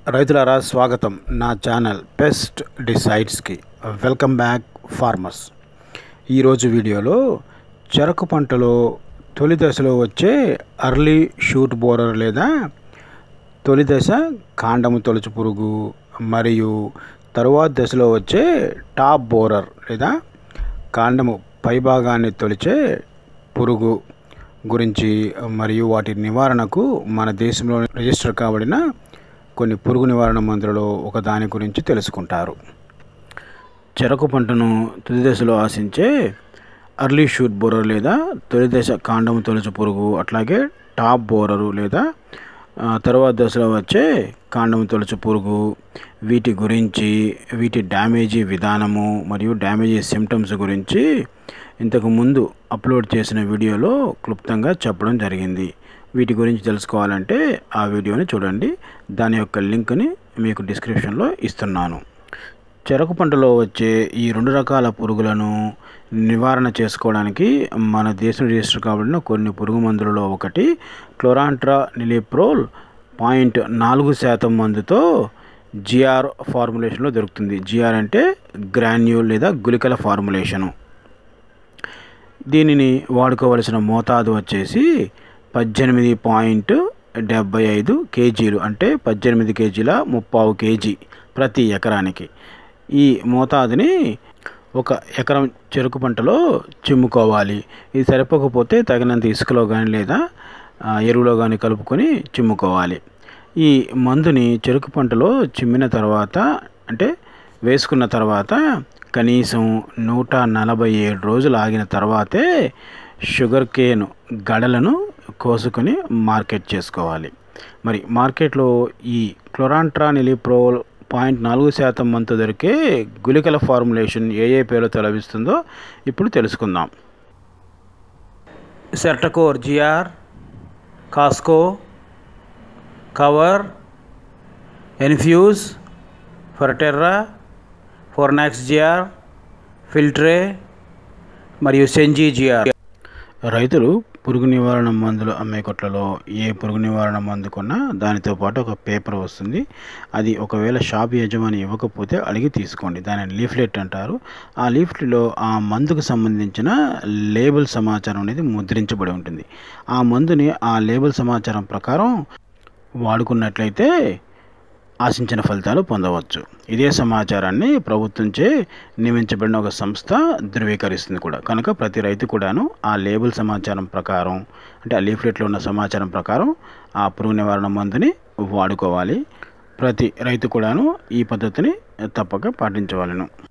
రైతులారా స్వాగతం నా channel pest డిసైడ్స్కి వెల్కమ్ బ్యాక్ ఫార్మర్స్ ఈరోజు వీడియోలో చెరకు పంటలో తొలి దశలో వచ్చే అర్లీ షూట్ బోరర్ లేదా తొలి దశ కాండము తొలచు పురుగు మరియు తరువాత దశలో వచ్చే టాప్ బోరర్ లేదా కాండము పైభాగాన్ని తొలిచే పురుగు గురించి మరియు వాటి నివారణకు మన దేశంలో రిజిస్టర్ కాబడిన కొన్ని పురుగు నివారణ మందులలో ఒక దాని గురించి తెలుసుకుంటారు చెరకు పంటను తుది దశలో ఆశించే అర్లీ షూట్ బోరర్ లేదా తొలి దశ కాండము తొలచు పురుగు అట్లాగే టాప్ బోరరు లేదా ఆ, తర్వాత దశలో వచ్చే కాండము తొలచు పురుగు వీటి గురించి వీటి డ్యామేజీ విధానము మరియు డ్యామేజీ సిమ్టమ్స్ గురించి ఇంతకు ముందు అప్లోడ్ చేసిన వీడియోలో క్లుప్తంగా చెప్పడం జరిగింది వీటి గురించి తెలుసుకోవాలంటే ఆ వీడియోని చూడండి దాని యొక్క లింక్ని మీకు డిస్క్రిప్షన్లో ఇస్తున్నాను చెరకు పంటలో వచ్చే ఈ రెండు రకాల పురుగులను నివారణ చేసుకోవడానికి మన దేశం రిజిస్టర్ కాబడిన కొన్ని పురుగు మందులలో ఒకటి క్లోరాంట్రా నిలిప్రోల్ పాయింట్ నాలుగు శాతం మందుతో జిఆర్ ఫార్ములేషన్లో దొరుకుతుంది జిఆర్ అంటే గ్రాన్యూల్ లేదా గుళికల ఫార్ములేషను దీనిని వాడుకోవలసిన మోతాదు వచ్చేసి పద్దెనిమిది పాయింట్ డెబ్బై ఐదు కేజీలు అంటే పద్దెనిమిది కేజీల ముప్పావు కేజీ ప్రతి ఎకరానికి ఈ మోతాదుని ఒక ఎకరం చెరుకు పంటలో చిమ్ముకోవాలి ఇది సరిపోకపోతే తగినంత ఇసుకలో కానీ లేదా ఆ, ఎరువులో కానీ కలుపుకొని చిమ్ముకోవాలి ఈ మందుని చెరుకు పంటలో చిమ్మిన తర్వాత అంటే వేసుకున్న తర్వాత కనీసం నూట నలభై ఏడు రోజులు ఆగిన తర్వాతే షుగర్ కేన్ గడలను కోసుకొని మార్కెట్ చేసుకోవాలి మరి మార్కెట్లో ఈ క్లోరాంట్రా నిలిప్రోల్ పాయింట్ నాలుగు శాతం మంతు దొరికే గుళికల ఫార్ములేషన్ ఏ ఏ పేరుతో లభిస్తుందో ఇప్పుడు తెలుసుకుందాం సెర్టకోర్ జిఆర్ కాస్కో కవర్ ఎన్ఫ్యూజ్ ఫర్టెర్రా ఫోర్నాక్స్ జిఆర్ ఫిల్ట్రే మరియు సెంజీ జిఆర్ రైతులు పురుగు నివారణ మందులు అమ్మే కొట్లలో ఏ పురుగు నివారణ మందు కొన్నా దానితో పాటు ఒక పేపర్ వస్తుంది అది ఒకవేళ షాప్ యజమాని ఇవ్వకపోతే అడిగి తీసుకోండి దానిని లీఫ్లెట్ అంటారు ఆ లీఫ్లెట్లో ఆ మందుకు సంబంధించిన లేబుల్ సమాచారం అనేది ముద్రించబడి ఉంటుంది ఆ మందుని ఆ లేబుల్ సమాచారం ప్రకారం వాడుకున్నట్లయితే ఆశించిన ఫలితాలు పొందవచ్చు ఇదే సమాచారాన్ని ప్రభుత్వంచే నియమించబడిన ఒక సంస్థ ధృవీకరిస్తుంది కూడా కనుక ప్రతి రైతు కూడాను ఆ లేబుల్ సమాచారం ప్రకారం అంటే ఆ లీఫ్లెట్లో ఉన్న సమాచారం ప్రకారం ఆ పురుగు నివారణ మందుని వాడుకోవాలి ప్రతి రైతు కూడాను ఈ పద్ధతిని తప్పక పాటించవలను